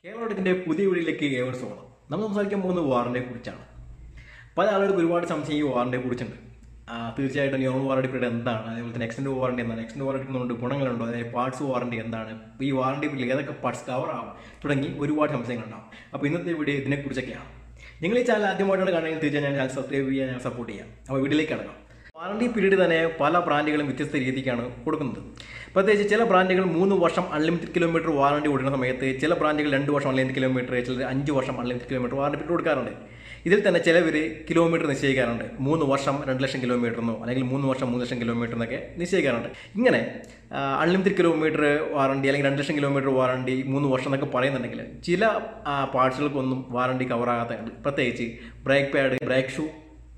കേരളത്തിന്റെ പുതിയ വീടിലേക്ക് ഏവർക്കും സ്വാഗതം നമ്മൾ സംസാരിക്കാൻ പോകുന്നത് വാറന്റിയെ കുറിച്ചാണ് പല ആളുകൾക്ക് ഒരുപാട് സംശയം ഈ വാറന്റിയെ കുറിച്ചുണ്ട് ആ, തീർച്ചയായിട്ടും നോൺ വാറണ്ടി പീരീഡ് എന്താണ് അതേപോലെ തന്നെ എക്സ്റ്റൻഡ് വാറണ്ടി എന്താണ് എക്സ്റ്റൻഡ് വാറണ്ടി കൊണ്ട് ഗുണങ്ങളുണ്ടോ അതായത് പാർട്സ് വാറണ്ടി എന്താണ് ഈ വാറണ്ടി പീരീഡ് ഏതൊക്കെ പാർട്സ് കവർ ആവും തുടങ്ങി ഒരുപാട് സംശയങ്ങളുണ്ടാവും അപ്പോൾ ഇന്നത്തെ വീഡിയോ ഇതിനെക്കുറിച്ചൊക്കെയാണ് നിങ്ങൾ ഈ ചാനൽ ആദ്യമായിട്ടാണ് കാണുന്നത് തീർച്ചയായും ഞാൻ സബ്സ്ക്രൈബ് ചെയ്യാൻ ഞാൻ സപ്പോർട്ട് ചെയ്യാം അപ്പോൾ വീഡിയോയിലേക്ക് കിടക്കാം വാറണ്ടി പീരീഡ് തന്നെ പല ബ്രാൻഡുകളും വ്യത്യസ്ത രീതിക്കാണ് കൊടുക്കുന്നത് പ്രത്യേകിച്ച് ചില ബ്രാൻഡുകൾ മൂന്ന് വർഷം അൺലിമിറ്റഡ് കിലോമീറ്റർ വാറണ്ടി കൊടുക്കുന്ന സമയത്ത് ചില ബ്രാൻഡുകൾ രണ്ട് വർഷം അൺലിമിറ്റഡ് കിലോമീറ്റർ ചിലർ അഞ്ച് വർഷം അൺലിമിറ്റഡ് കിലോമീറ്റർ വാറണ്ടി പീരീഡ് കൊടുക്കാറുണ്ട് ഇതിൽ തന്നെ ചിലവർ കിലോമീറ്റർ നിശ്ചയിക്കാറുണ്ട് മൂന്ന് വർഷം രണ്ട് ലക്ഷം കിലോമീറ്ററിനോ അല്ലെങ്കിൽ മൂന്ന് വർഷം മൂന്ന് ലക്ഷം കിലോമീറ്റർ എന്നൊക്കെ നിശ്ചയിക്കാറുണ്ട് ഇങ്ങനെ അൺലിമിറ്റഡ് കിലോമീറ്റർ വാറണ്ടി അല്ലെങ്കിൽ രണ്ട് ലക്ഷം കിലോമീറ്റർ വാറണ്ടി മൂന്ന് വർഷം എന്നൊക്കെ പറയുന്നുണ്ടെങ്കിൽ ചില പാർട്സുകൾക്കൊന്നും വാറണ്ടി കവറാകാത്തതുണ്ട് പ്രത്യേകിച്ച് ബ്രേക്ക് പാഡ് ബ്രേക്ക് ഷൂ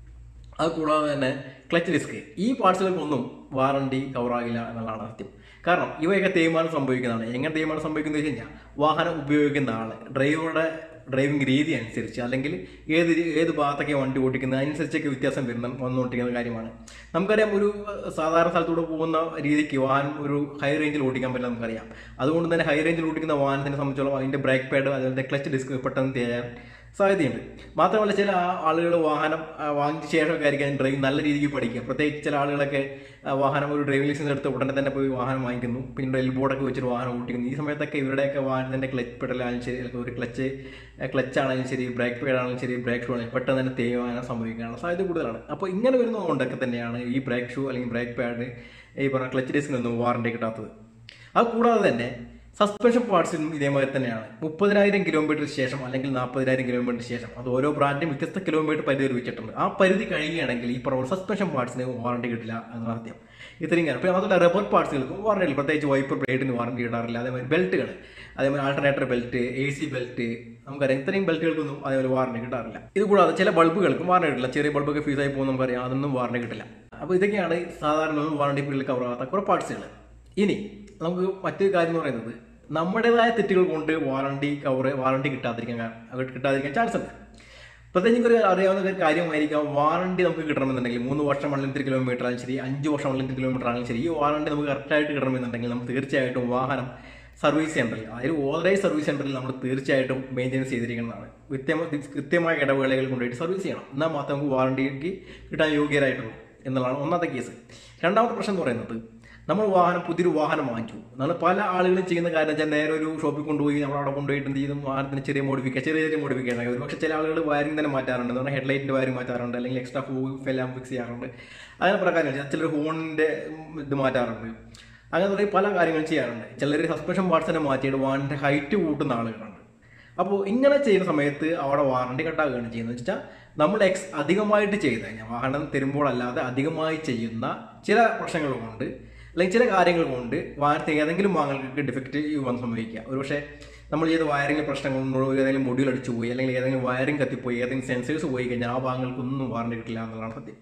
അത് കൂടാതെ തന്നെ ക്ലച്ച് ഡിസ്ക് ഈ പാർട്സുകൾക്കൊന്നും വാറണ്ടി കവറാകില്ല എന്നുള്ളതാണ് സത്യം കാരണം ഇവയൊക്കെ തേയ്മാനം സംഭവിക്കുന്നതാണ് എങ്ങനെ തേയ്മാനം സംഭവിക്കുന്നത് വെച്ച് കഴിഞ്ഞാൽ വാഹനം ഉപയോഗിക്കുന്ന ആൾ ഡ്രൈവറുടെ ഡ്രൈവിംഗ് രീതി അനുസരിച്ച് അല്ലെങ്കിൽ ഏത് രീ- ഏത് ഭാഗത്തൊക്കെ വണ്ടി ഓടിക്കുന്നത് അതിനനുസരിച്ചൊക്കെ വ്യത്യാസം വരുന്ന വന്നുകൊണ്ടിരിക്കുന്ന കാര്യമാണ് നമുക്കറിയാം ഒരു അഹ്, സാധാരണ സ്ഥലത്തൂടെ പോകുന്ന രീതിക്ക് വാഹനം ഒരു ഹൈ റേഞ്ചിൽ ഓടിക്കാൻ പറ്റില്ല നമുക്കറിയാം അതുകൊണ്ട് തന്നെ ഹൈ റേഞ്ചിൽ ഓടിക്കുന്ന വാഹനത്തിനെ സംബന്ധിച്ചോളം അതിന്റെ ബ്രേക്ക് പാഡ് അതുപോലെ ക്ലച്ച് ഡിസ്ക് പെട്ടെന്ന് തേയാൻ സാധ്യതയുണ്ട് മാത്രമല്ല ചില ആളുകൾ വാഹനം ആ, വാങ്ങിച്ച ശേഷമൊക്കെ ആയിരിക്കും ഡ്രൈവ് നല്ല രീതിക്ക് പഠിക്കുക പ്രത്യേകിച്ച് ചില ആളുകളൊക്കെ ആ, വാഹനം ഒരു ഡ്രൈവിംഗ് ലൈസൻസ് എടുത്ത് ഉടനെ തന്നെ പോയി വാഹനം വാങ്ങിക്കുന്നു പിന്നെ എൽ ബോർഡൊക്കെ വെച്ചിട്ട് വാഹനം ഓടിക്കുന്നു ഈ സമയത്തൊക്കെ ഇവരുടെയൊക്കെ വാഹനത്തിന്റെ ക്ലച്ച് പെടലാണെങ്കിലും ശരി അല്ലെങ്കിൽ ഒരു ക്ലച്ച് ക്ലച്ച് ആണെങ്കിലും ശരി ബ്രേക്ക് പേഡ് ആണെങ്കിലും ശരി ബ്രേക്ക് ഷൂ ആണെങ്കിലും പെട്ടെന്ന് തന്നെ തേയ്മാനം സംഭവിക്കാനുള്ള സാധ്യത കൂടുതലാണ് അപ്പോൾ ഇങ്ങനെ വരുന്നതുകൊണ്ടൊക്കെ തന്നെയാണ് ഈ ബ്രേക്ക് ഷൂ അല്ലെങ്കിൽ ബ്രേക്ക് പാഡ് ഈ പറഞ്ഞ ക്ലച്ച് ഡിസ്കിനൊന്നും വാറണ്ടി കിട്ടാത്തത് അത് കൂടാതെ തന്നെ സസ്പെൻഷൻ പാർട്സിനും ഇതേമാതിരി തന്നെയാണ് മുപ്പതിനായിരം കിലോമീറ്റർ ശേഷം അല്ലെങ്കിൽ നാൽപ്പതിനായിരം കിലോമീറ്റർ ശേഷം അത് ഓരോ ബ്രാൻഡും വ്യത്യസ്ത കിലോമീറ്റർ പരിധി വെച്ചിട്ടുണ്ട് ആ പരിധി കഴിയുകയാണെങ്കിൽ ഈ പറഞ്ഞ സസ്പെൻഷൻ പാർട്സിന് വാറണ്ടി കിട്ടില്ല എന്നാണ് സത്യം ഇത്രയും കാര്യം പിന്നെ അതുപോലെ റബ്ബർ പാർട്സുകൾക്ക് വാറണ്ടി ഇല്ല പ്രത്യേകിച്ച് വൈപ്പർ ബ്ലേഡിന് വാറണ്ടി കിട്ടാറില്ല അതേമാതിരി ബെൽറ്റുകൾ അതേമാതിരി alternator belt A C belt നമുക്കറിയാം ഇത്രയും ബെൽറ്റുകൾക്കൊന്നും അതേപോലെ വാറണ്ടി കിട്ടാറില്ല ഇത് കൂടാതെ ചില ബൾബുകൾക്കും വാറണ്ടി കിട്ടില്ല ചെറിയ ബൾബൊക്കെ ഫീസായി പോകുന്ന നമുക്കറിയാം അതൊന്നും വാറണ്ടി കിട്ടില്ല അപ്പോൾ ഇതൊക്കെയാണ് സാധാരണ വാറണ്ടി പീരീഡിൽ കവർ ആകാത്ത കുറേ പാർട്സുകൾ ഇനി നമുക്ക് മറ്റൊരു കാര്യം എന്ന് പറയുന്നത് നമ്മുടേതായ തെറ്റുകൾ കൊണ്ട് വാറണ്ടി കവർ വാറണ്ടി കിട്ടാതിരിക്കാൻ കാ- കിട്ടാതിരിക്കാൻ ചാൻസ് ഉണ്ട് പ്രത്യേകിച്ച് ഒരു അറിയാവുന്ന ഒരു കാര്യമായിരിക്കാം വാറണ്ടി നമുക്ക് കിട്ടണമെന്നുണ്ടെങ്കിൽ മൂന്ന് വർഷം അൺലിമിറ്റഡ് കിലോമീറ്റർ ആണെങ്കിലും ശരി അഞ്ച് വർഷം അൺലിമിറ്റഡ് കിലോമീറ്റർ ആണെങ്കിലും ശരി ഈ വാറണ്ടി നമുക്ക് കറക്റ്റായിട്ട് കിട്ടണമെന്നുണ്ടെങ്കിൽ നമുക്ക് തീർച്ചയായിട്ടും വാഹനം സർവീസ് സെന്ററിൽ അതായത് ഓതറൈസ് സർവീസ് സെന്ററിൽ നമ്മൾ തീർച്ചയായിട്ടും മെയിൻ്റെനൻസ് ചെയ്തിരിക്കുന്നതാണ് കൃത്യമായ കൃത്യമായ ഇടവേളകൾ കൊണ്ടുപോയിട്ട് സർവീസ് ചെയ്യണം എന്നാൽ മാത്രമേ നമുക്ക് വാറണ്ടിക്ക് കിട്ടാൻ യോഗ്യരായിട്ടുള്ളൂ എന്നുള്ളതാണ് ഒന്നാമത്തെ കേസ് രണ്ടാമത്തെ പ്രശ്നം എന്ന് പറയുന്നത് നമ്മൾ വാഹനം പുതിയൊരു വാഹനം വാങ്ങിച്ചു നമ്മൾ പല ആളുകളും ചെയ്യുന്ന കാര്യം വെച്ചാൽ നേരെ ഒരു ഷോപ്പിൽ കൊണ്ടുപോയി നമ്മൾ അവിടെ കൊണ്ടുപോയിട്ട് എന്ത് ചെയ്തും വാഹനത്തിന് ചെറിയ മോഡിഫിക്കേഷൻ ചെറിയ ചെറിയ മോഡിഫിക്കേഷൻ ഒരു പക്ഷേ ചില ആളുകൾ വയറിംഗ് തന്നെ മാറ്റാറുണ്ട് നമ്മുടെ ഹെഡ്ലൈറ്റിന്റെ വയറിംഗ് മാറ്റാറുണ്ട് അല്ലെങ്കിൽ എക്സ്ട്രാ ഫൂ എല്ലാം ഫിക്സ് ചെയ്യാറുണ്ട് അങ്ങനെ പ്രകാരം ചിലർ ഹോണിന്റെ ഇത് മാറ്റാറുണ്ട് അങ്ങനെ തുടങ്ങി പല കാര്യങ്ങളും ചെയ്യാറുണ്ട് ചിലർ സസ്പെൻഷൻ പാർട്സ് തന്നെ മാറ്റിയിട്ട് വാഹനത്തിന്റെ ഹൈറ്റ് കൂട്ടുന്ന ആളുകളുണ്ട് അപ്പോൾ ഇങ്ങനെ ചെയ്യുന്ന സമയത്ത് അവിടെ വാറണ്ടി കട്ടാകുകയാണ് ചെയ്യുന്നത് വെച്ചാൽ നമ്മൾ എക്സ് അധികമായിട്ട് ചെയ്ത് കഴിഞ്ഞാൽ വാഹനം തരുമ്പോൾ അല്ലാതെ അധികമായി ചെയ്യുന്ന ചില പ്രശ്നങ്ങൾ കൊണ്ട് അല്ലെങ്കിൽ ചില കാര്യങ്ങൾ കൊണ്ട് വാഹനത്തിന് ഏതെങ്കിലും വാഹനങ്ങൾക്ക് ഡിഫക്റ്റ് വന്ന് സംഭവിക്കുക ഒരുപക്ഷെ നമ്മൾ ചെയ്ത വയറിംഗ് പ്രശ്നം കൊണ്ടോ ഏതെങ്കിലും മൊഡ്യൂൾ അടിച്ചു പോയി അല്ലെങ്കിൽ ഏതെങ്കിലും വയറിംഗ് കത്തിപ്പോയി ഏതെങ്കിലും സെൻസേഴ്സ് പോയി കഴിഞ്ഞാൽ ആ ഭാഗങ്ങൾക്കൊന്നും വാറണ്ടി കിട്ടില്ല എന്നുള്ളതാണ് സത്യം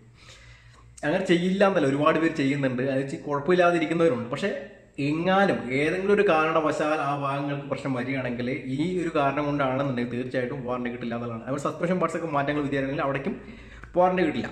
അങ്ങനെ ചെയ്യില്ല എന്നല്ല ഒരുപാട് പേര് ചെയ്യുന്നുണ്ട് അത് ചെ- കുഴപ്പമില്ലാതിരിക്കുന്നവരുണ്ട് പക്ഷെ എങ്ങാനും ഏതെങ്കിലും ഒരു കാരണവശാൽ ആ ഭാഗങ്ങൾക്ക് പ്രശ്നം വരികയാണെങ്കിൽ ഈ ഒരു കാരണം കൊണ്ടാണെന്നുണ്ടെങ്കിൽ തീർച്ചയായിട്ടും വാറണ്ടി കിട്ടില്ല എന്നുള്ളതാണ് അവർ സസ്പെൻഷൻ പാർട്സ് ഒക്കെ മാറ്റങ്ങൾ വിദ്യാർത്ഥികൾ അവിടേക്കും വാറണ്ടി കിട്ടില്ല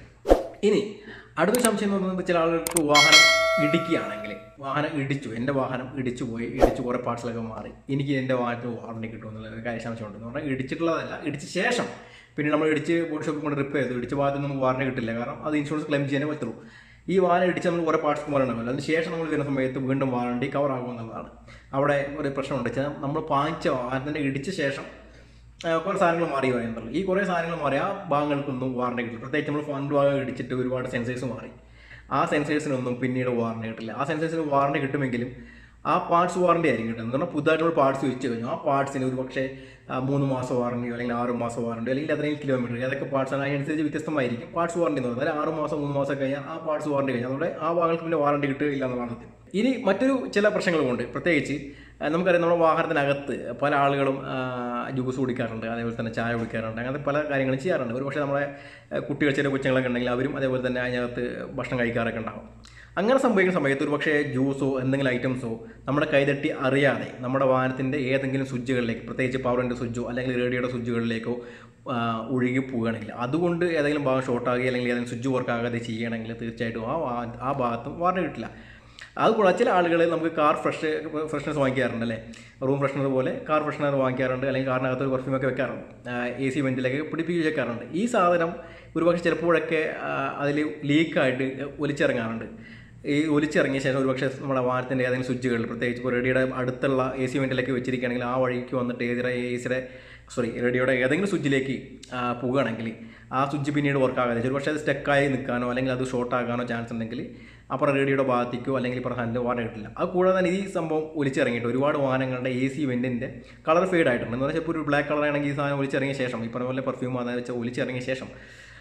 ഇനി അടുത്ത സംശയം എന്ന് പറയുന്നത് ചില ആളുകൾക്ക് വാഹനം ഇടിക്കുകയാണെങ്കിൽ വാഹനം ഇടിച്ചു എൻ്റെ വാഹനം ഇടിച്ചു പോയി ഇടിച്ചു കുറേ പാർട്സിലൊക്കെ മാറി എനിക്ക് എൻ്റെ വാഹനത്തിന് വാറണ്ടി കിട്ടും എന്നുള്ള ഒരു കാര്യം സംശയമുണ്ട് എന്ന് പറഞ്ഞാൽ ഇടിച്ചിട്ടുള്ളതല്ല ഇടിച്ച ശേഷം പിന്നെ നമ്മൾ ഇടിച്ച് ബോഡി ഷോപ്പിൽ കൊണ്ട് റിപ്പയർ ചെയ്തു ഇടിച്ച ഭാഗത്ത് നമുക്ക് വാറണ്ടി കിട്ടില്ല കാരണം അത് ഇൻഷുറൻസ് ക്ലെയിം ചെയ്യാനേ പറ്റുള്ളൂ ഈ വാഹനം ഇടിച്ച് നമ്മൾ കുറേ പാർട്സ് മാറണമല്ലോ അതിന് ശേഷം നമ്മൾ വരുന്ന സമയത്ത് വീണ്ടും വാറണ്ടി കവർ ആകുമെന്നുള്ളതാണ് അവിടെ ഒരു പ്രശ്നമുണ്ട് വെച്ചാൽ നമ്മൾ വാങ്ങിച്ച വാഹനത്തിൻ്റെ ഇടിച്ച ശേഷം ആ, കുറേ സാധനങ്ങൾ മാറി പറയുന്നുള്ളൂ ഈ കുറേ സാധനങ്ങൾ മാറി ആ ഭാഗങ്ങൾക്കൊന്നും വാറണ്ടി കിട്ടില്ല പ്രത്യേകിച്ച് നമ്മൾ ഫണ്ട് ഭാഗം ഇടിച്ചിട്ട് ഒരുപാട് സെൻസേഴ്സ് മാറി ആ സെൻസേഴ്സിനൊന്നും പിന്നീട് വാറണ്ടി കിട്ടില്ല ആ സെൻസേഴ്സിന് വാറണ്ടി കിട്ടുമെങ്കിലും ആ പാർട്സ് വാറണ്ടി ആയിരിക്കും കിട്ടുന്നത് എന്ന് പറഞ്ഞാൽ പുതുതായിട്ട് നമ്മൾ പാർട്സ് വെച്ച് കഴിഞ്ഞു ആ പാർട്സിന് ഒരു പക്ഷേ ആ, മൂന്ന് മാസം വാറണ്ടിയോ അല്ലെങ്കിൽ ആറ് മാസം വാറണ്ടിയോ അല്ലെങ്കിൽ അത്രയും കിലോമീറ്റർ ഏതൊക്കെ പാർട്സ് ആണ് അതിനനുസരിച്ച് വ്യത്യസ്തമായിരിക്കും പാർട്സ് വാറണ്ടി എന്ന് പറഞ്ഞാൽ ആറ് മാസം മൂന്ന് മാസം കഴിഞ്ഞാൽ ആ പാർട്സ് വാറണ്ടി കഴിഞ്ഞാൽ അതോടെ ആ ഭാഗങ്ങൾക്ക് പിന്നെ വാറണ്ടി കിട്ടുകയില്ല എന്നുള്ളതാണ് സത്യം ഇനി മറ്റൊരു ചില പ്രശ്നങ്ങളുമുണ്ട് പ്രത്യേകിച്ച് ആ, നമുക്കറിയാം നമ്മുടെ വാഹനത്തിനകത്ത് പല ആളുകളും ആ, ജ്യൂസ് കുടിക്കാറുണ്ട് അതേപോലെ തന്നെ ചായ കുടിക്കാറുണ്ട് അങ്ങനത്തെ പല കാര്യങ്ങളും ചെയ്യാറുണ്ട് ഒരു പക്ഷേ നമ്മുടെ ആ, കുട്ടികൾ ചെറിയ കൊച്ചുങ്ങളൊക്കെ ഉണ്ടെങ്കിൽ അവരും അതേപോലെ തന്നെ അതിനകത്ത് ഭക്ഷണം കഴിക്കാറൊക്കെ ഉണ്ടാവും അങ്ങനെ സംഭവിക്കുന്ന സമയത്ത് ഒരു പക്ഷേ ജ്യൂസോ എന്തെങ്കിലും ഐറ്റംസോ നമ്മുടെ കൈതട്ടി അറിയാതെ നമ്മുടെ വാഹനത്തിൻ്റെ ഏതെങ്കിലും സ്വിച്ചുകളിലേക്ക് പ്രത്യേകിച്ച് പവറിൻ്റെ സ്വിച്ചോ അല്ലെങ്കിൽ റേഡിയോയുടെ സ്വിച്ചുകളിലേക്കോ ആ, ഒഴുകി പോവുകയാണെങ്കിൽ അതുകൊണ്ട് ഏതെങ്കിലും ഭാഗം ഷോർട്ടാകുക അല്ലെങ്കിൽ ഏതെങ്കിലും സ്വിച്ച് വർക്ക് ആകാതെ ചെയ്യുകയാണെങ്കിൽ തീർച്ചയായിട്ടും ആ വാ- ആ ഭാഗത്തും വാറണ്ടി കിട്ടില്ല അത് കൂടാതെ ചില ആളുകൾ നമുക്ക് കാർ ഫ്രഷ് ഫ്രഷ്നസ് വാങ്ങിക്കാറുണ്ട് അല്ലേ റൂം ഫ്രഷ്നർ പോലെ കാർ ഫ്രഷ്നർ വാങ്ങിക്കാറുണ്ട് അല്ലെങ്കിൽ കാറിനകത്ത് ഒരു പെർഫ്യൂം ഒക്കെ വെക്കാറുണ്ട് എ സി വെന്റിലൊക്കെ പിടിപ്പിച്ച് വെക്കാറുണ്ട് ഈ സാധനം ഒരുപക്ഷെ ചിലപ്പോഴൊക്കെ അതിൽ ലീക്കായിട്ട് ഒലിച്ചിറങ്ങാറുണ്ട് ഈ ഒലിച്ചിറങ്ങിയ ശേഷം ഒരുപക്ഷെ നമ്മുടെ വാഹനത്തിൻ്റെ ഏതെങ്കിലും സ്വിച്ചുകളിൽ പ്രത്യേകിച്ച് ഇപ്പോൾ റേഡിയോയുടെ അടുത്തുള്ള എ സി വെന്റിലൊക്കെ വെച്ചിരിക്കുകയാണെങ്കിൽ ആ വഴിക്ക് വന്നിട്ട് ഏതിരെ എ സിയുടെ സോറി റേഡിയോയുടെ ഏതെങ്കിലും സ്വിച്ചിലേക്ക് പോകുകയാണെങ്കിൽ ആ സ്വിച്ച് പിന്നീട് വർക്ക് ആകാതെ ഒരുപക്ഷെ അത് സ്റ്റക്കായി നിൽക്കാനോ അല്ലെങ്കിൽ അത് ഷോർട്ട് ആകാനോ ചാൻസ് ഉണ്ടെങ്കിൽ അപ്പുറം റേഡിയോയുടെ ഭാഗത്തേക്കോ അല്ലെങ്കിൽ ഇപ്പുറം ഹാൻഡിൽ വാറ കിട്ടില്ല അത് കൂടാതെ തന്നെ ഈ സംഭവം ഒലിച്ചിറങ്ങിയിട്ട് ഒരുപാട് വാഹനങ്ങളുടെ എ സി വെൻറ്റിൻ്റെ കളർ ഫെയ്ഡ് ആയിട്ടുണ്ട് എന്ന് വെച്ചാൽ ഇപ്പോൾ ഒരു ബ്ലാക്ക് കളർ ആണെങ്കിൽ ഈ സാധനം ഒലിച്ചിറങ്ങിയ ശേഷം ഈ പറഞ്ഞ പോലെ പെർഫ്യൂം അതെന്ന് വെച്ചാൽ ഒലിച്ചിറങ്ങിയ ശേഷം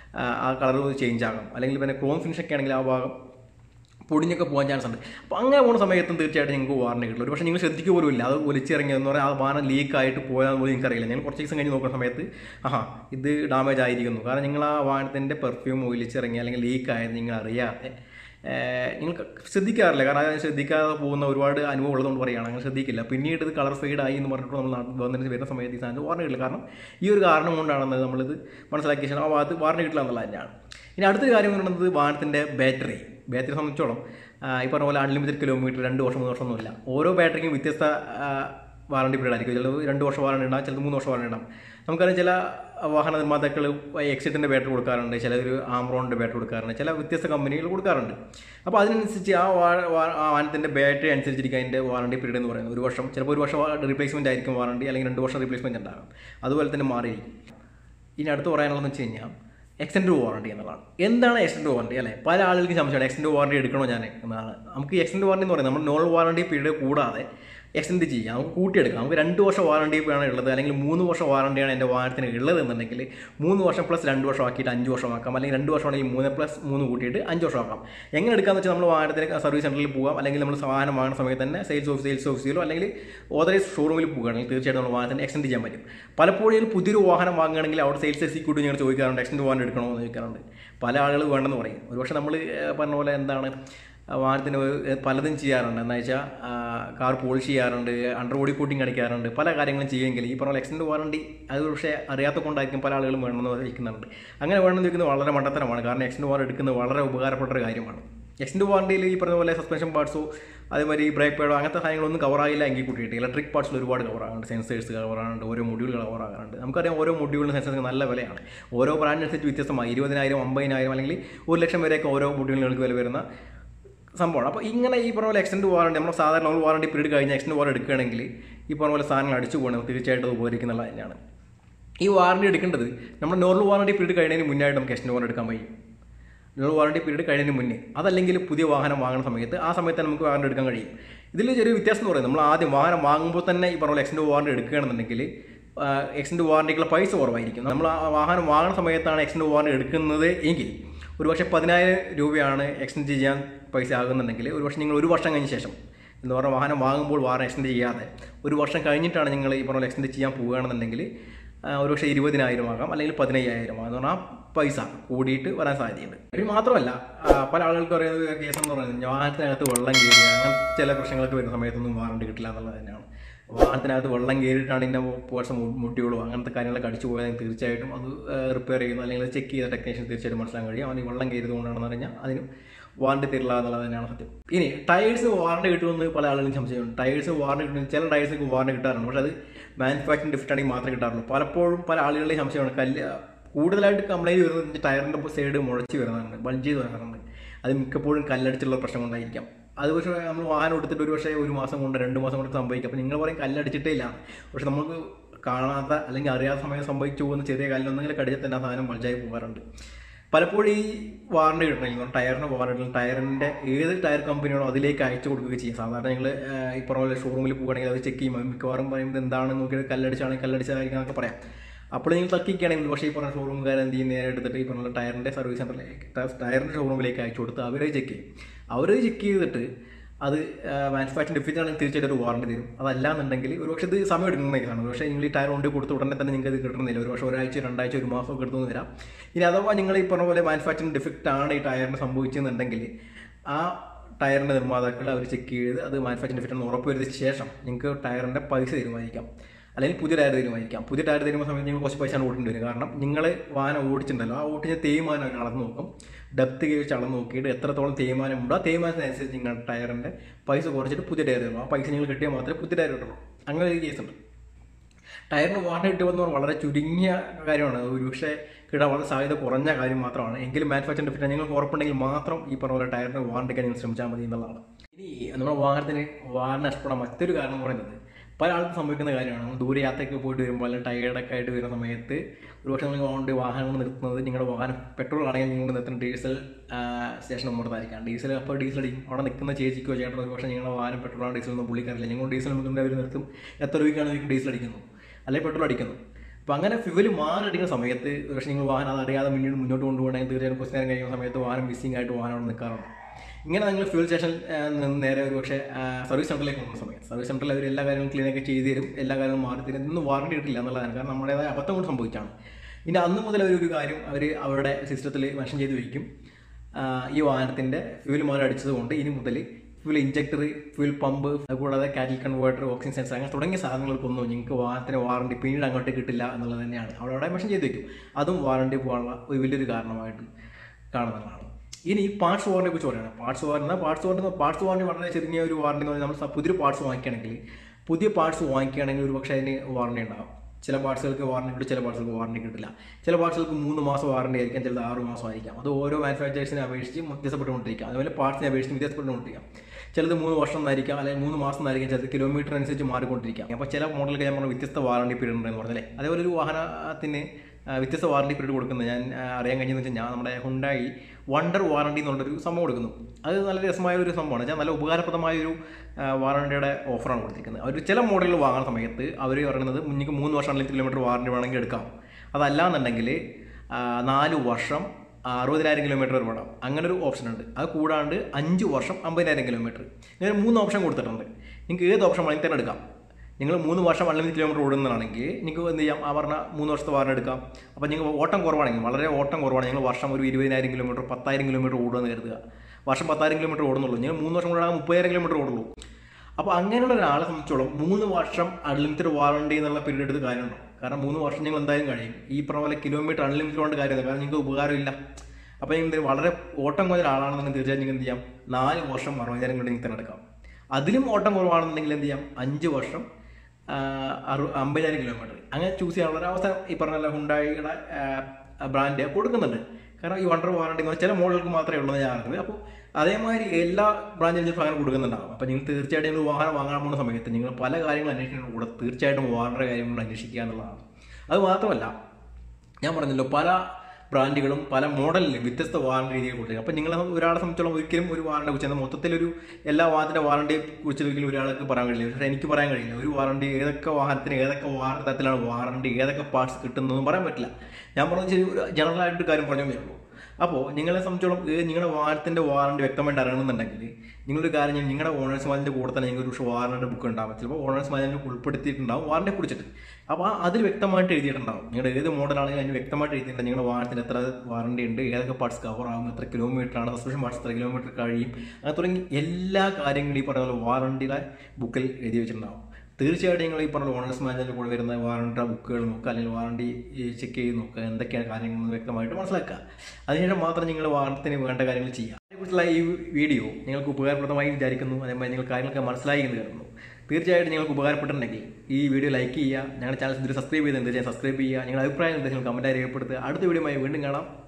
ആ കളർ ചേഞ്ച് ആകാം അല്ലെങ്കിൽ പിന്നെ ക്രോം ഫിനിഷൊക്കെ ആണെങ്കിൽ ആ ഭാഗം പൊടിഞ്ഞൊക്കെ പോകാൻ ചാൻസ് ഉണ്ട് അപ്പോൾ അങ്ങനെ പോകുന്ന സമയത്തും തീർച്ചയായിട്ടും നിങ്ങൾക്ക് വാറണ്ടി കിട്ടില്ല ഒരു പക്ഷേ നിങ്ങൾ ശ്രദ്ധിക്കുക പോലും ഇല്ല അത് ഒലിച്ചിറങ്ങിയെന്ന് പറഞ്ഞാൽ ആ വാഹനം ലീക്ക് ആയിട്ട് പോയാൽ പോലും നിങ്ങൾക്ക് അറിയില്ല ഞങ്ങൾ കുറച്ച് ദിവസം കഴിഞ്ഞ് നോക്കുന്ന സമയത്ത് ആഹാ ഇത് ഡാമേജ് ആയിരിക്കുന്നു കാരണം നിങ്ങൾ ആ വാഹനത്തിൻ്റെ പെർഫ്യൂം ഒലിച്ചിറങ്ങി അല്ലെങ്കിൽ ലീക്ക് ആയത് നിങ്ങൾ അറിയാതെ നിങ്ങൾ ശ്രദ്ധിക്കാറില്ല കാരണം അത് ശ്രദ്ധിക്കാതെ പോകുന്ന ഒരുപാട് അനുഭവം ഉള്ളതുകൊണ്ട് പറയുകയാണ് അങ്ങനെ ശ്രദ്ധിക്കില്ല പിന്നീട് ഇത് കളർ ഫെയ്ഡ് ആയി എന്ന് പറഞ്ഞിട്ട് നമ്മൾ വന്നിട്ട് വരുന്ന സമയത്ത് ഈ സാധനം വാറണ്ടി കിട്ടില്ല കാരണം ഈ ഒരു കാരണം കൊണ്ടാണെന്ന് നമ്മളിത് മനസ്സിലാക്കിയ ശേഷം ആ ഭാഗത്ത് വാറണ്ടി കിട്ടില്ല എന്നുള്ളത് തന്നെയാണ് ഇനി അടുത്തൊരു കാര്യം എന്ന് പറയുന്നത് വാഹനത്തിൻ്റെ ബാറ്ററി ബാറ്ററി സംബന്ധിച്ചോളം ഈ പറഞ്ഞ പോലെ അൺലിമിറ്റഡ് കിലോമീറ്റർ രണ്ട് വർഷം മൂന്ന് വർഷമൊന്നുമില്ല ഓരോ ബാറ്ററിക്കും വ്യത്യസ്ത വാറണ്ടി പീരീഡ് ആയിരിക്കും ചിലത് രണ്ട് വർഷം വാറണ്ടി ഉണ്ടാകും ചിലത് മൂന്ന് വർഷം വാറണ്ടി ഉണ്ടാകും നമുക്കറിയാം ചില വാഹന നിർമ്മാതാക്കൾ എക്സിറ്റിൻ്റെ ബാറ്ററി കൊടുക്കാറുണ്ട് ചിലർ ആംറോണിൻ്റെ ബാറ്ററി കൊടുക്കാറുണ്ട് ചില വ്യത്യസ്ത കമ്പനികൾ കൊടുക്കാറുണ്ട് അപ്പോൾ അതിനനുസരിച്ച് ആ വാഹനത്തിൻ്റെ ബാറ്ററി അനുസരിച്ചിരിക്കും അതിൻ്റെ വാറണ്ടി പീരീഡ് എന്ന് പറയുന്നത് ഒരു വർഷം ചിലപ്പോൾ ഒരു വർഷം റീപ്ലേസ്മെൻറ്റ് ആയിരിക്കും വാറണ്ടി അല്ലെങ്കിൽ രണ്ട് വർഷം റീപ്ലേസ്മെൻറ്റ് ഉണ്ടാകും അതുപോലെ തന്നെ മാറിയിരിക്കും ഇനി അടുത്ത് പറയാനുള്ളതെന്ന് വെച്ച് കഴിഞ്ഞാൽ എക്സ്റ്റൻഡ് വാറണ്ടി എന്നുള്ളതാണ് എന്താണ് എക്സ്റ്റൻഡ് വാറണ്ടി അല്ലേ പല ആളുകൾക്ക് സംശയമാണ് എക്സ്റ്റൻഡ് വാറണ്ടി എടുക്കണോ ഞാൻ എന്നാണ് നമുക്ക് എക്സ്റ്റൻഡ് വാറണ്ടി എന്ന് പറയുന്നത് നമ്മൾ നോൺ വാറണ്ടി പീരീഡ് കൂടാതെ എക്സ്റ്റെൻഡ് ചെയ്യാം നമുക്ക് കൂട്ടിയെടുക്കാം നമുക്ക് രണ്ട് വർഷം വാറണ്ടി ആണ് ഉള്ളത് അല്ലെങ്കിൽ മൂന്ന് വർഷം വാറണ്ടിയാണ് എൻ്റെ വാഹനത്തിന് ഉള്ളത് എന്നുണ്ടെങ്കിൽ മൂന്ന് വർഷം പ്ലസ് രണ്ട് വർഷം ആക്കിയിട്ട് അഞ്ച് വർഷം ആക്കാം അല്ലെങ്കിൽ രണ്ട് വർഷം ആണെങ്കിൽ മൂന്ന് പ്ലസ് മൂന്ന് കൂട്ടിയിട്ട് അഞ്ച് വർഷം ആക്കാം എങ്ങനെ എടുക്കാമെന്ന് വെച്ചാൽ നമ്മൾ വാഹനത്തിന് സർവീസ് സെൻറ്ററിൽ പോകാം അല്ലെങ്കിൽ നമ്മൾ വാഹനം വാങ്ങുന്ന സമയത്ത് തന്നെ സെയിൽസ് ഓഫ് സെയിൽസ് ഓഫീസിലോ അല്ലെങ്കിൽ ഓതറൈസ് ഷോറൂമിൽ പോകുകയാണെങ്കിൽ തീർച്ചയായിട്ടും നമ്മൾ വാഹനത്തിന് എക്സ്റ്റെൻഡ് ചെയ്യാൻ പറ്റും പലപ്പോഴും പുതിയൊരു വാഹനം വാങ്ങുകയാണെങ്കിൽ അവിടെ സെയിൽസ് എക്സിക്യൂട്ടീവ് ഞങ്ങൾ ചോദിക്കാറുണ്ട് എക്സ്റ്റെൻഡ് വാഹനം എടുക്കണോ എന്ന് ചോദിക്കാറുണ്ട് പല ആളുകൾ വേണ്ടെന്ന് പറയും ഒരുപക്ഷെ നമ്മൾ പറഞ്ഞ പോലെ എന്താണ് വാഹനത്തിന് പലതും ചെയ്യാറുണ്ട് എന്താ വെച്ചാൽ കാർ പോളിഷ് ചെയ്യാറുണ്ട് അണ്ടർ ബോഡി കോട്ടിങ് അടിക്കാറുണ്ട് പല കാര്യങ്ങളും ചെയ്യുമെങ്കിൽ ഈ പറഞ്ഞ എക്സ്റ്റൻഡ് വാറണ്ടി അത് പക്ഷേ അറിയാത്ത കൊണ്ടായിരിക്കും പല ആളുകളും വേണമെന്ന് വയ്ക്കുന്നുണ്ട് അങ്ങനെ വേണമെന്ന് വയ്ക്കുന്നത് വളരെ മണ്ടത്തരമാണ് കാരണം എക്സ്റ്റൻഡ് വാറണ്ടി എടുക്കുന്നത് വളരെ ഉപകാരപ്പെട്ട ഒരു കാര്യമാണ് എക്സ്റ്റൻഡ് വാറണ്ടിയിൽ ഈ പറഞ്ഞ പോലെ സസ്പെൻഷൻ പാർട്സോ അതേമാതിരി ബ്രേക്ക് പേഡോ അങ്ങനത്തെ സാധനങ്ങളൊന്നും കവറായില്ല എങ്കിൽ കൂട്ടിയിട്ട് ഇലക്ട്രിക് പാർട്സിൽ ഒരുപാട് കവറാകുന്നുണ്ട് സെൻസേഴ്സ് കവറാകുന്നുണ്ട് ഓരോ മൊഡ്യൂൾ കവറാകാറുണ്ട് നമുക്കറിയാം ഓരോ മൊഡ്യൂളിന് സെൻസേഴ്സിന് നല്ല വിലയാണ് ഓരോ ബ്രാൻഡിനനുസരിച്ച് വ്യത്യസ്തമായി ഇരുപതിനായിരം അമ്പതിനായിരം അല്ലെങ്കിൽ ഒരു ലക്ഷം വരെയൊക്കെ ഓരോ മൊഡ്യൂളുകൾക്ക് വില വരുന്ന സംഭവമാണ് അപ്പോൾ ഇങ്ങനെ ഈ പറഞ്ഞ പോലെ എക്സ്റ്റൻഡ് വാറണ്ടി നമ്മൾ സാധാരണ നമ്മൾ വാറണ്ടി പീരീഡ് കഴിഞ്ഞ് എക്സ്റ്റൻഡ് വാറണ്ടി എടുക്കുകയാണെങ്കിൽ ഈ പറഞ്ഞ പോലെ സാധനങ്ങൾ അടിച്ചു പോകണം തീർച്ചയായിട്ടും അത് ഉപകരിക്കുന്നുള്ളത് തന്നെയാണ് ഈ വാറണ്ടി എടുക്കേണ്ടത് നമ്മൾ നോർമൽ വാറണ്ടി പീരീഡ് കഴിയുന്നതിന് മുന്നായിട്ട് നമുക്ക് എക്സ്റ്റൻഡ് വാറണ്ടി എടുക്കാൻ കഴിയും നോർമൽ വാറണ്ടി പീരീഡ് കഴിയുന്നതിന് മുന്നേ അതല്ലെങ്കിൽ പുതിയ വാഹനം വാങ്ങുന്ന സമയത്ത് ആ സമയത്ത് നമുക്ക് വാറണ്ടി എടുക്കാൻ കഴിയും ഇതിൽ ചെറിയ വ്യത്യാസം എന്ന് പറയുന്നത് നമ്മൾ ആദ്യം വാഹനം വാങ്ങുമ്പോൾ തന്നെ ഈ പറഞ്ഞ പോലെ എക്സ്റ്റൻഡ് വാറണ്ടി എടുക്കുകയാണെന്നുണ്ടെങ്കിൽ എക്സ്റ്റൻഡ് വാറണ്ടിക്കുള്ള പൈസ കുറവായിരിക്കും നമ്മൾ ആ വാഹനം വാങ്ങുന്ന സമയത്താണ് എക്സ്റ്റൻഡ് വാറണ്ടി എടുക്കുന്നത് എങ്കിൽ ഒരുപക്ഷെ പതിനായിരം രൂപയാണ് എക്സ്റ്റെൻഡ് ചെയ്യാൻ പൈസ ആകുന്നുണ്ടെങ്കിൽ ഒരുപക്ഷെ നിങ്ങൾ ഒരു വർഷം കഴിഞ്ഞ ശേഷം എന്ന് പറഞ്ഞാൽ വാഹനം വാങ്ങുമ്പോൾ വാഹനം എക്സ്റ്റെൻഡ് ചെയ്യാതെ ഒരു വർഷം കഴിഞ്ഞിട്ടാണ് നിങ്ങൾ ഈ പറഞ്ഞ എക്സ്റ്റെൻഡ് ചെയ്യാൻ പോവുകയാണെന്നുണ്ടെങ്കിൽ ഒരുപക്ഷെ ഇരുപതിനായിരം ആകാം അല്ലെങ്കിൽ പതിനയ്യായിരം എന്ന് പറഞ്ഞാൽ പൈസ കൂടിയിട്ട് വരാൻ സാധ്യതയുണ്ട് ഇത് മാത്രമല്ല പല ആളുകൾക്ക് പറയുന്ന കേസ് എന്ന് പറയുന്നത് വാഹനത്തിനകത്ത് വെള്ളം കയറി അങ്ങനെ ചില പ്രശ്നങ്ങളൊക്കെ വരുന്ന സമയത്തൊന്നും വാറണ്ടി കിട്ടില്ല എന്നുള്ളത് തന്നെയാണ് വാഹനത്തിനകത്ത് വെള്ളം കയറിയിട്ടാണ് ഇതിൻ്റെ പോർച്ച മുട്ടികളോ അങ്ങനത്തെ കാര്യങ്ങളൊക്കെ അടിച്ചു പോയാൽ തീർച്ചയായിട്ടും അത് റിപ്പയർ ചെയ്യുന്നു അല്ലെങ്കിൽ ചെക്ക് ചെയ്ത ടെക്നീഷ്യൻ തീർച്ചയായിട്ടും മനസ്സിലാക്കാൻ കഴിയും അവന് വെള്ളം കയറിയത് കൊണ്ടാണെന്ന് പറഞ്ഞാൽ അതിന് വാറണ്ടി തരില്ല എന്നുള്ളത് തന്നെയാണ് സത്യം ഇനി ടയേഴ്സ് വാറണ്ടി കിട്ടുമെന്ന് പല ആളുകളും സംശയമുണ്ട് ടയേഴ്സ് വാറണ്ടി കിട്ടുന്ന ചില ടയേഴ്സൊക്കെ വാറണ്ടി കിട്ടാറുണ്ട് പക്ഷേ അത് മാനുഫാക്ചറിങ് ഡിഫക്റ്റ് ആണെങ്കിൽ മാത്രമേ കിട്ടാറുള്ളൂ പലപ്പോഴും പല ആളുകളുടെയും സംശയമാണ് കല്ല് കൂടുതലായിട്ട് കംപ്ലൈൻറ്റ് വരുന്നത് ടയറിൻ്റെ സൈഡ് മുളച്ച് വരുന്നുണ്ട് ബൾജ് ചെയ്ത് വരാറുണ്ട് അത് മിക്കപ്പോഴും കല്ലടിച്ചുള്ള പ്രശ്നം കൊണ്ടായിരിക്കാം അത് പക്ഷേ നമ്മൾ വാഹനം എടുത്തിട്ട് ഒരു പക്ഷേ ഒരു മാസം കൊണ്ട് രണ്ട് മാസം കൊണ്ട് സംഭവിക്കും അപ്പോൾ നിങ്ങൾ പറയും കല്ലടിച്ചിട്ടേ ഇല്ല പക്ഷെ നമുക്ക് കാണാത്ത അല്ലെങ്കിൽ അറിയാത്ത സമയം സംഭവിച്ചു പോകുന്ന ചെറിയ കല്ലൊന്നെങ്കിലും കടിച്ചാൽ തന്നെ ആ സാധനം ബൾജായി പോകാറുണ്ട് പലപ്പോഴും ഈ വാറണ്ടി കിട്ടണമെങ്കിൽ ടയറിന് വാറണ്ടി ടയറിൻ്റെ ഏത് ടയർ കമ്പനിയാണോ അതിലേക്ക് അയച്ചു കൊടുക്കുകയും ചെയ്യും സാധാരണ ഞങ്ങൾ ഈ പറഞ്ഞ പോലെ ഷോറൂമിൽ പോകുകയാണെങ്കിൽ അത് ചെക്ക് ചെയ്യും മിക്കവാറും പറയുന്നത് എന്താണെന്ന് നോക്കിയിട്ട് കല്ലടിച്ചാണെങ്കിൽ കല്ലടിച്ചതായിരിക്കും എന്നൊക്കെ പറയാം അപ്പോൾ നിങ്ങൾ തക്കിക്കുകയാണെങ്കിൽ പക്ഷേ ഈ പറഞ്ഞ ഷോറൂമുകാരൻ എന്ത് ചെയ്യും നേരെ എടുത്തിട്ട് ഈ പറഞ്ഞ ടയറിൻ്റെ സർവീസ് സെൻ്ററിലേക്ക് ടയറിൻ്റെ ഷോറൂമിലേക്ക് അയച്ചു കൊടുത്ത് അവരെ ചെക്ക് ചെയ്യും അവർ ചെക്ക് ചെയ്തിട്ട് അത് മാനുഫാക്ചറിങ് ഡിഫിറ്റ് ആണെങ്കിൽ തീർച്ചയായിട്ടും ഒരു വാറണ്ടി തരും അതല്ലാന്നുണ്ടെങ്കിൽ ഒരു പക്ഷേ ഇത് സമയം എടുക്കുന്നതാണ് പക്ഷേ നിങ്ങൾ ഈ ടയർ കൊണ്ട് കൊടുത്ത ഉടനെ തന്നെ നിങ്ങൾക്ക് ഇത് കിട്ടുന്നില്ല ഒരു പക്ഷേ ഒരാഴ്ച രണ്ടാഴ്ച ഒരു മാസമൊക്കെ എടുത്തു വരാം ഇനി അഥവാ നിങ്ങൾ ഈ പറഞ്ഞ പോലെ മാനുഫാക്ചറിങ് ഡിഫക്റ്റ് ആണ് ഈ ടയറിന് സംഭവിച്ചെന്നുണ്ടെങ്കിൽ ആ ടയറിൻ്റെ നിർമ്മാതാക്കൾ അവർ ചെക്ക് ചെയ്ത് അത് മാനുഫാക്ചറിങ് ഡിഫക്റ്റ് എന്ന് ഉറപ്പ് വരുത്തിയ ശേഷം നിങ്ങൾക്ക് ടയറിൻ്റെ പൈസ തരുമായിരിക്കാം അല്ലെങ്കിൽ പുതിയ ടയർ തരുമായിരിക്കാം പുതിയ ടയർ തരുമ്പോൾ സമയത്ത് നിങ്ങൾ കുറച്ച് പൈസ ഓടേണ്ടി വരും കാരണം നിങ്ങൾ വാഹനം ഓടിച്ചിട്ടുണ്ടല്ലോ ആ ഓടിച്ച തേയ്മാനം അവർ അളന്ന് നോക്കും ഡെപ്ത് വെച്ച് അളന്ന് നോക്കിയിട്ട് എത്രത്തോളം തേയ്മാനം ഉണ്ടോ ആ തേയ്മാനത്തിനനുസരിച്ച് നിങ്ങളുടെ ടയറിൻ്റെ പൈസ കുറച്ചിട്ട് പുതിയ ടയർ തരും ആ പൈസ നിങ്ങൾ കിട്ടിയാൽ മാത്രമേ പുതിയ ടയർ കിട്ടുള്ളൂ അങ്ങനെ ഒരു കേസുണ്ട് ടയറിന് വാറണ്ടി കിട്ടുമെന്ന് പറഞ്ഞാൽ വളരെ ചുരുങ്ങിയ കാര്യമാണ് ഒരു പക്ഷേ കിട്ടാൻ വളരെ സാധ്യത കുറഞ്ഞ കാര്യം മാത്രമാണ് എങ്കിലും മാനുഫാക്ചറിംഗ് ഡിഫക്റ്റ് നിങ്ങൾക്ക് ഉറപ്പുണ്ടെങ്കിൽ മാത്രം ഈ പറഞ്ഞ പോലെ ടയറിന് വാറണ്ടിക്കാൻ നിങ്ങൾ ശ്രമിച്ചാൽ മതി എന്നുള്ളതാണ് ഇനി നമ്മുടെ വാഹനത്തിന് വാഹനം നഷ്ടപ്പെടാൻ മറ്റൊരു കാരണം എന്ന് പറയുന്നത് പല ആൾക്കും സംഭവിക്കുന്ന കാര്യമാണ് നമ്മൾ ദൂരെ യാത്രയ്ക്ക് പോയിട്ട് വരുമ്പോൾ അല്ലെങ്കിൽ ടയേർഡൊക്കെ ആയിട്ട് വരുന്ന സമയത്ത് ഒരുപക്ഷെ നിങ്ങൾ കൊണ്ട് വാഹനങ്ങൾ നിർത്തുന്നത് നിങ്ങളുടെ വാഹനം പെട്രോൾ ആണെങ്കിൽ നിങ്ങൾ നിർത്തുന്ന ഡീസൽ സ്റ്റേഷൻ മുമ്പത്തായിരിക്കാം ഡീസൽ അപ്പോൾ ഡീസൽ അടിക്കും അവിടെ നിൽക്കുന്ന ചേച്ചിക്കോ ചേട്ടനോ ഒരുപക്ഷെ നിങ്ങളുടെ വാഹനം പെട്രോളാണ് ഡീസൽ ഒന്നും പുള്ളിക്കാരില്ല നിങ്ങൾ ഡീസൽ നിൽക്കുന്ന അവർ നിർത്തും എത്ര രൂപയ്ക്കാണ് നിങ്ങൾക്ക് ഡീസൽ അടിക്കുന്നു അല്ലെങ്കിൽ പെട്രോൾ അടിക്കുന്നു അപ്പോൾ അങ്ങനെ ഫ്യുവൽ മാറടിക്കുന്ന സമയത്ത് പക്ഷേ നിങ്ങൾ വാഹനം അത് അറിയാതെ മുന്നോട്ട് മുന്നോട്ട് കൊണ്ടുപോകണമെങ്കിൽ തീർച്ചയായും കുറച്ച് നേരം കഴിയുന്ന സമയത്ത് വാഹനം മിസ്സിംഗ് ആയിട്ട് വാഹനം അവിടെ നിൽക്കാറുണ്ട് ഇങ്ങനെ നിങ്ങൾ ഫ്യൂൽ സ്റ്റേഷൻ നിന്ന് നേരെ ഒരു പക്ഷേ സർവീസ് സെൻറ്ററിലേക്ക് പോകുന്ന സമയത്ത് സർവീസ് സെൻറ്ററിൽ അവർ എല്ലാ കാര്യങ്ങളും ക്ലീനൊക്കെ ചെയ്ത് തരും എല്ലാ കാര്യങ്ങളും മാറി തരും ഇതൊന്നും വാറണ്ടി കിട്ടില്ല എന്നുള്ളതാണ് കാരണം നമ്മുടേതായ അബദ്ധം കൊണ്ട് സംഭവിച്ചാണ് ഇനി അന്ന് മുതൽ അവർ ഒരു കാര്യം അവർ അവരുടെ സിസ്റ്റത്തിൽ മെൻഷൻ ചെയ്ത് വയ്ക്കും ഈ വാഹനത്തിൻ്റെ ഫ്യൂൽ മാറി അടിച്ചത് കൊണ്ട് ഇനി മുതൽ ഫ്യൂൽ ഇഞ്ചക്ടർ ഫ്യൂൽ പമ്പ് അതുകൂടാതെ കാറ്റിൽ കൺവേർട്ടർ ഓക്സിജൻ സെൻസർ അങ്ങനെ തുടങ്ങിയ സാധനങ്ങൾക്കൊന്നും നിങ്ങൾക്ക് വാഹനത്തിന് വാറണ്ടി പിന്നീട് അങ്ങോട്ട് കിട്ടില്ല എന്നുള്ളത് തന്നെയാണ് അവിടെ അവിടെ മെൻഷൻ ചെയ്ത് വെക്കും അതും വാറണ്ടി പോകാനുള്ള ഒരു വലിയൊരു കാരണമായിട്ട് കാണുന്നതാണ് ഇനി പാർട്സ് വാറണ്ടിയെ കുറിച്ച് പറയുകയാണ് parts warranty parts warranty parts warranty വളരെ ചെറിയ ഒരു വാറണ്ടി എന്ന് പറഞ്ഞാൽ നമ്മൾ പുതിയൊരു പാർട്സ് വാങ്ങിക്കുകയാണെങ്കിൽ പുതിയ പാർട്സ് വാങ്ങിക്കുകയാണെങ്കിൽ ഒരു പക്ഷേ അതിന് വാറണ്ടി ഉണ്ടാകും ചില പാർട്സുകൾക്ക് വാറണ്ടി കിട്ടും ചില പാർട്സുകൾക്ക് വാറണ്ടി കിട്ടില്ല ചില പാർട്സുകൾക്ക് മൂന്ന് മാസം വാറണ്ടി ആയിരിക്കാം ചിലത് ആറ് മാസം ആയിരിക്കാം അത് ഓരോ മാനുഫാക്ചേഴ്സിനെ അപേക്ഷിച്ച് വ്യത്യാസപ്പെട്ടുകൊണ്ടിരിക്കാം അതുപോലെ പാർട്സിനെ അപേക്ഷിച്ച് വ്യത്യാസപ്പെട്ടുകൊണ്ടിരിക്കാം ചിലത് മൂന്ന് വർഷം എന്നായിരിക്കാം അല്ലെങ്കിൽ മൂന്ന് മാസം എന്നായിരിക്കും ചിലത് കിലോമീറ്റർ അനുസരിച്ച് മാറിക്കൊണ്ടിരിക്കാം അപ്പോൾ ചില മോഡലുകൾ ഞാൻ പറഞ്ഞ വ്യത്യസ്ത വാറണ്ടി പീരീഡ് ഉണ്ടെന്ന് പറഞ്ഞല്ലേ അതേപോലെ ഒരു വാഹനത്തിന് വ്യത്യസ്ത വാറണ്ടി പീരീഡ് കൊടുക്കുന്നത് ഞാൻ അറിയാൻ കഴിഞ്ഞതെന്ന് വെച്ചാൽ ഞാൻ നമ്മുടെ ഹുണ്ടായി വണ്ടർ വാറണ്ടി എന്നുള്ളൊരു സംഭവം കൊടുക്കുന്നു അത് നല്ല രസമായ ഒരു സംഭവമാണ് വെച്ചാൽ നല്ല ഉപകാരപ്രദമായ ഒരു വാറണ്ടിയുടെ ഓഫറാണ് കൊടുത്തിരിക്കുന്നത് അവർ ചില മോഡലുകൾ വാങ്ങുന്ന സമയത്ത് അവർ പറയുന്നത് മുന്നിക്ക് മൂന്ന് വർഷം അല്ലെങ്കിൽ കിലോമീറ്റർ വാറണ്ടി വേണമെങ്കിൽ എടുക്കാം അതല്ലാന്നുണ്ടെങ്കിൽ നാല് വർഷം അറുപതിനായിരം കിലോമീറ്റർ വരെ വേണം അങ്ങനെ ഒരു ഓപ്ഷൻ ഉണ്ട് അത് കൂടാണ്ട് അഞ്ച് വർഷം അമ്പതിനായിരം കിലോമീറ്റർ ഞാൻ മൂന്ന് ഓപ്ഷൻ കൊടുത്തിട്ടുണ്ട് നിങ്ങൾക്ക് ഏത് ഓപ്ഷൻ വേണമെങ്കിൽ തന്നെ എടുക്കാം നിങ്ങൾ മൂന്ന് വർഷം അൺലിമിറ്റ് കിലോമീറ്റർ ഓടുന്നതാണെങ്കിൽ നിങ്ങൾക്ക് എന്ത് ചെയ്യാം ആ പറഞ്ഞ മൂന്ന് വർഷത്തെ വാറണ്ടി എടുക്കാം അപ്പോൾ നിങ്ങൾ ഓട്ടം കുറവാണെങ്കിൽ വളരെ ഓട്ടം കുറവാണെങ്കിൽ നിങ്ങൾ വർഷം ഒരു ഇരുപതിനായിരം കിലോമീറ്റർ പത്തായിരം കിലോമീറ്റർ ഓടുമെന്ന് കരുതുക വർഷം പത്തായിരം കിലോമീറ്റർ ഓടുന്നുള്ളൂ നിങ്ങൾ മൂന്ന് വർഷം കൂടെ മുപ്പതിനായിരം കിലോമീറ്റർ ഓടുള്ളൂ അപ്പോൾ അങ്ങനെയുള്ള ഒരാളെ സംബന്ധിച്ചോളം മൂന്ന് വർഷം അൺലിമിറ്റഡ് വാറണ്ടി എന്നുള്ള പീരീഡ് എടുത്ത് കാര്യമുണ്ടോ കാരണം മൂന്ന് വർഷം നിങ്ങൾ എന്തായാലും കഴിയും ഈ പറഞ്ഞ പോലെ കിലോമീറ്റർ അൺലിമിറ്റഡ് കൊണ്ട് കാര്യമില്ല കാരണം നിങ്ങൾക്ക് ഉപകാരമില്ല അപ്പോൾ നിങ്ങൾ വളരെ ഓട്ടം കുറഞ്ഞ ആളാണെന്നുണ്ടെങ്കിൽ തീർച്ചയായും നിങ്ങൾക്ക് എന്ത് ചെയ്യാം നാല് വർഷം അറുപതിനായിരം കൊണ്ട് നിങ്ങൾക്ക് തിരഞ്ഞെടുക്കാം അതിലും ഓട്ടം കുറവാണെന്നുണ്ടെങ്കിൽ എന്ത് ചെയ്യാം അഞ്ച് വർഷം അറു അമ്പതിനായിരം കിലോമീറ്റർ അങ്ങനെ ചൂസ് ചെയ്യാനുള്ള ഒരു അവസരം ഈ പറഞ്ഞ ഹുണ്ടായിയുടെ ബ്രാൻഡ് കൊടുക്കുന്നുണ്ട് കാരണം ഈ വണ്ടർ വാറണ്ടി എന്ന് ചില മോഡലുകൾക്ക് മാത്രമേ ഉള്ളൂ ഞാൻ അറിഞ്ഞത് അപ്പോൾ അതേമാതിരി എല്ലാ ബ്രാഞ്ചിലും ചിലപ്പോൾ അങ്ങനെ കൊടുക്കുന്നുണ്ടാവും അപ്പോൾ നിങ്ങൾ തീർച്ചയായിട്ടും നിങ്ങൾ വാഹനം വാങ്ങാൻ പോകുന്ന സമയത്ത് നിങ്ങൾ പല കാര്യങ്ങളും അന്വേഷിക്കുന്ന കൂടെ തീർച്ചയായിട്ടും വാഹനയുടെ കാര്യങ്ങൾ അന്വേഷിക്കുക എന്നുള്ളതാണ് അത് മാത്രമല്ല ഞാൻ പറഞ്ഞല്ലോ പല ബ്രാൻഡുകളും പല മോഡലിലും വ്യത്യസ്ത വാറണ്ടി രീതികൾ കൊടുത്തിരിക്കും അപ്പോൾ നിങ്ങൾ ഒരാളെ സംബന്ധിച്ചോളം ഒരിക്കലും ഒരു വാറണ്ടി കുറിച്ച് മൊത്തത്തിലൊരു എല്ലാ വാഹനത്തിൻ്റെ വാറണ്ടിയെ കുറിച്ച് ഒരിക്കലും ഒരാൾക്ക് പറയാൻ കഴിയില്ല പക്ഷേ എനിക്ക് പറയാൻ കഴിയില്ല ഒരു വാറണ്ടി ഏതൊക്കെ വാഹനത്തിന് ഏതൊക്കെ വാഹന തരത്തിലാണ് വാറണ്ടി ഏതൊക്കെ പാർട്സ് കിട്ടുന്നതെന്നും പറയാൻ പറ്റില്ല ഞാൻ പറഞ്ഞ ശരി ഒരു ജനറൽ ആയിട്ട് കാര്യം പറഞ്ഞേ ഉള്ളൂ അപ്പോൾ നിങ്ങളെ സംബന്ധിച്ചോളം നിങ്ങളുടെ വാഹനത്തിൻ്റെ വാറണ്ടി വ്യക്തമായിട്ട് അറിയണമെന്നുണ്ടെങ്കിൽ നിങ്ങളൊരു കാര്യം ഞാൻ നിങ്ങളുടെ ഓണേഴ്സ് മാലിൻ്റെ കൂടെ തന്നെ നിങ്ങൾക്ക് ഒരു വാറണ്ടി ബുക്ക് ഉണ്ടാവും ചിലപ്പോൾ ഓണേഴ്സ് മാലിനെ ഉൾപ്പെടുത്തിയിട്ടുണ്ടാവും വാറണ്ടിയെ കുറിച്ചിട്ട് അപ്പോൾ അതിൽ വ്യക്തമായിട്ട് എഴുതിയിട്ടുണ്ടാവും നിങ്ങളുടെ ഏത് മോഡലാണെങ്കിലും അതിന് വ്യക്തമായിട്ട് എഴുതിയിട്ടുണ്ട് നിങ്ങളുടെ വാഹനത്തിന് എത്ര വാറണ്ടി ഉണ്ട് ഏതൊക്കെ പാർട്സ് കവർ ആകും എത്ര കിലോമീറ്റർ ആണ് സസ്പെൻഷൻ പാർട്സ് എത്ര കിലോമീറ്റർ കഴിയും അങ്ങനെ തുടങ്ങി എല്ലാ കാര്യങ്ങളും ഈ പറഞ്ഞ പോലെ വാറണ്ടിയുടെ ബുക്കിൽ എഴുതി വെച്ചിട്ടുണ്ടാവും തീർച്ചയായിട്ടും നിങ്ങൾ ഈ പറഞ്ഞ ഓണേഴ്സ് മാനേജറിൽ കൂടെ വരുന്ന വാറണ്ടി ബുക്കുകൾ നോക്കുക അല്ലെങ്കിൽ വാറണ്ടി ചെക്ക് ചെയ്ത് നോക്കുക എന്തൊക്കെയാണ് കാര്യങ്ങൾ വ്യക്തമായിട്ട് മനസ്സിലാക്കുക അതിനുശേഷം മാത്രം നിങ്ങൾ വാഹനത്തിന് വേണ്ട കാര്യങ്ങൾ ചെയ്യുക അതേക്കുറിച്ചുള്ള ഈ വീഡിയോ നിങ്ങൾക്ക് ഉപകാരപ്രദമായി വിചാരിക്കുന്നു അതേമാതിരി നിങ്ങൾ കാര്യങ്ങളൊക്കെ മനസ്സിലായി എന്ന് കരുതുന്നു തീർച്ചയായിട്ടും നിങ്ങൾക്ക് ഉപകാരപ്പെട്ടിട്ടുണ്ടെങ്കിൽ ഈ വീഡിയോ ലൈക്ക് ചെയ്യുക ഞങ്ങളുടെ ചാനൽ സബ്സ്ക്രൈബ് ചെയ്തിട്ടുണ്ട് തീർച്ചയായും സബ്സ്ക്രൈബ് ചെയ്യുക നിങ്ങളുടെ അഭിപ്രായം നിർദ്ദേശങ്ങൾ കമൻറ്റായി രേഖപ്പെടുത്തുക അടുത്ത വീഡിയോയുമായി വീണ്ടും കാണാം